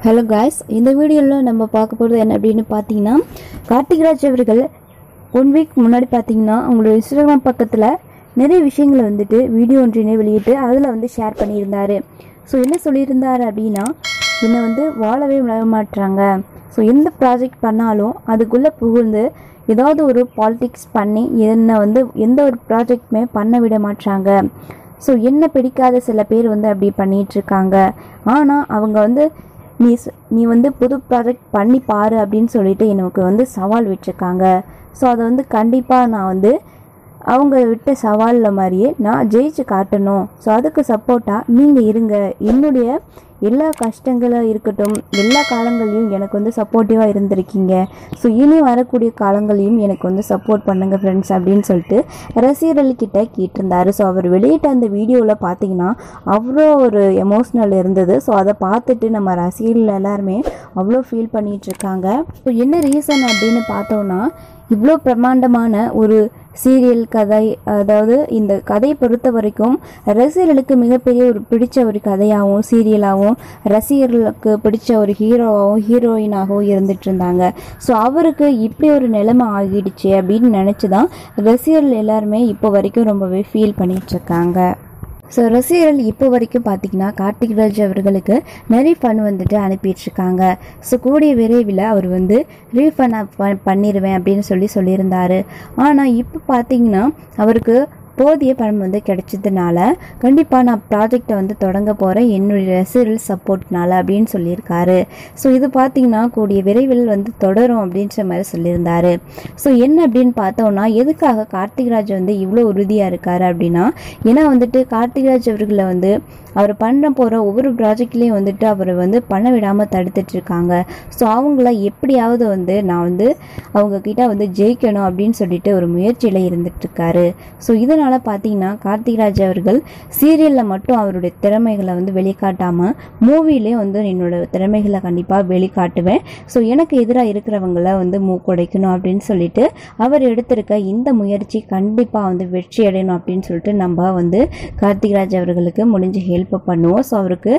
hello guys இந்த வீடியோவில் நம்ம பார்க்க போகிறது என்ன அப்படின்னு பார்த்தீங்கன்னா கார்த்திக்ராஜ் அவர்கள் ஒன் வீக் முன்னாடி பார்த்தீங்கன்னா அவங்களோட இன்ஸ்டாகிராம் பக்கத்தில் நிறைய விஷயங்களை வந்துட்டு வீடியோ ஒன்றினை வெளியிட்டு அதில் வந்து ஷேர் பண்ணியிருந்தாரு ஸோ என்ன சொல்லியிருந்தாரு அப்படின்னா என்னை வந்து வாழவே விட மாட்டுறாங்க ஸோ எந்த ப்ராஜெக்ட் பண்ணாலும் அதுக்குள்ளே புகுந்து ஏதாவது ஒரு பாலிடிக்ஸ் பண்ணி என்னை வந்து எந்த ஒரு ப்ராஜெக்ட்டுமே பண்ண விட மாட்றாங்க ஸோ என்ன பிடிக்காத சில பேர் வந்து அப்படி பண்ணிட்டு இருக்காங்க ஆனால் அவங்க வந்து நீ ஸ்- நீ வந்து புது ப்ராஜெக்ட் பண்ணி பாரு அப்படின்னு சொல்லிட்டு எனக்கு வந்து சவால் விட்டுருக்காங்க ஸோ அதை வந்து கண்டிப்பாக நான் வந்து அவங்க விட்ட சவாலில் மாதிரியே நான் ஜெயிச்சு காட்டணும் ஸோ அதுக்கு சப்போர்ட்டாக நீங்கள் இருங்க என்னுடைய எல்லா கஷ்டங்களும் இருக்கட்டும் எல்லா காலங்களையும் எனக்கு வந்து சப்போர்ட்டிவாக இருந்திருக்கீங்க ஸோ இனி வரக்கூடிய காலங்களையும் எனக்கு வந்து சப்போர்ட் பண்ணுங்க ஃப்ரெண்ட்ஸ் அப்படின்னு சொல்லிட்டு ரசிகர்கள்கிட்ட கேட்டிருந்தாரு ஸோ அவர் வெளியிட்ட அந்த வீடியோவில் பார்த்தீங்கன்னா அவ்வளோ ஒரு எமோஷ்னல் இருந்தது ஸோ அதை பார்த்துட்டு நம்ம ரசிகர்கள் எல்லாருமே அவ்வளோ ஃபீல் பண்ணிட்டு இருக்காங்க ஸோ என்ன ரீசன் அப்படின்னு பார்த்தோம்னா இவ்வளோ பிரம்மாண்டமான ஒரு சீரியல் கதை அதாவது இந்த கதையை பொறுத்த வரைக்கும் ரசிகர்களுக்கு மிகப்பெரிய ஒரு பிடிச்ச ஒரு கதையாகவும் சீரியலாகவும் ரசிகர்களுக்கு பிடிச்ச ஒரு ஹீரோவாகவும் ஹீரோயினாகவும் இருந்துட்டு இருந்தாங்க ஸோ அவருக்கு இப்படி ஒரு நிலைமை ஆகிடுச்சு அப்படின்னு நினச்சி தான் ரசிகர்கள் எல்லாருமே இப்போ வரைக்கும் ரொம்பவே ஃபீல் பண்ணிட்டு இருக்காங்க ஸோ ரசிகர்கள் இப்போ வரைக்கும் பார்த்தீங்கன்னா கார்த்திக் ராஜ் அவர்களுக்கு நிறைய ஃபன் வந்துட்டு அனுப்பிட்டு இருக்காங்க ஸோ கூடிய விரைவில் அவர் வந்து ரீஃபண்ட் பண்ணிடுவேன் அப்படின்னு சொல்லி சொல்லியிருந்தாரு ஆனால் இப்போ பார்த்தீங்கன்னா அவருக்கு போதிய பணம் வந்து கிடைச்சதுனால கண்டிப்பாக நான் ப்ராஜெக்டை வந்து தொடங்க போகிறேன் என்னுடைய ரசிகர்கள் சப்போர்ட்னால அப்படின்னு சொல்லியிருக்காரு ஸோ இது பார்த்தீங்கன்னா கூடிய விரைவில் வந்து தொடரும் அப்படின்ற மாதிரி சொல்லியிருந்தாரு ஸோ என்ன அப்படின்னு பார்த்தோம்னா எதுக்காக கார்த்திக்ராஜ் வந்து இவ்வளோ உறுதியாக இருக்காரு அப்படின்னா ஏன்னா வந்துட்டு கார்த்திக்ராஜ் அவர்களை வந்து அவர் பண்ண போகிற ஒவ்வொரு ப்ராஜெக்ட்லேயும் வந்துட்டு அவரை வந்து பண்ண விடாமல் தடுத்துட்டு இருக்காங்க ஸோ அவங்கள எப்படியாவது வந்து நான் வந்து அவங்க கிட்ட வந்து ஜெயிக்கணும் அப்படின்னு சொல்லிட்டு ஒரு முயற்சியில் இருந்துட்டு இருக்காரு ஸோ இதனால் பார்த்தீங்கன்னா கார்த்திக்ராஜ் அவர்கள் சீரியலில் மட்டும் அவருடைய திறமைகளை வந்து வெளிக்காட்டாமல் மூவிலே வந்து என்னோட திறமைகளை கண்டிப்பாக வெளிக்காட்டுவேன் ஸோ எனக்கு எதிராக இருக்கிறவங்கள வந்து மூக்குடைக்கணும் அப்படின்னு சொல்லிட்டு அவர் எடுத்திருக்க இந்த முயற்சி கண்டிப்பாக வந்து வெற்றி அடையணும் அப்படின்னு சொல்லிட்டு நம்ம வந்து கார்த்திக்ராஜ் அவர்களுக்கு முடிஞ்ச ஹெல்ப் பண்ணுவோம் ஸோ அவருக்கு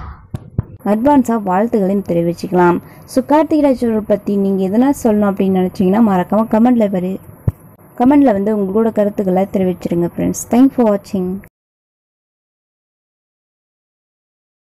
அட்வான்ஸாக வாழ்த்துக்களையும் தெரிவிச்சுக்கலாம் ஸோ கார்த்திக்ராஜ் அவரை பற்றி நீங்கள் எதனா சொல்லணும் அப்படின்னு நினச்சிங்கன்னா மறக்காமல் கமெண்டில் வரி கமெண்டில் வந்து உங்களோட கருத்துக்களை தெரிவிச்சிருங்க ஃப்ரெண்ட்ஸ் தேங்க் ஃபார் வாட்சிங்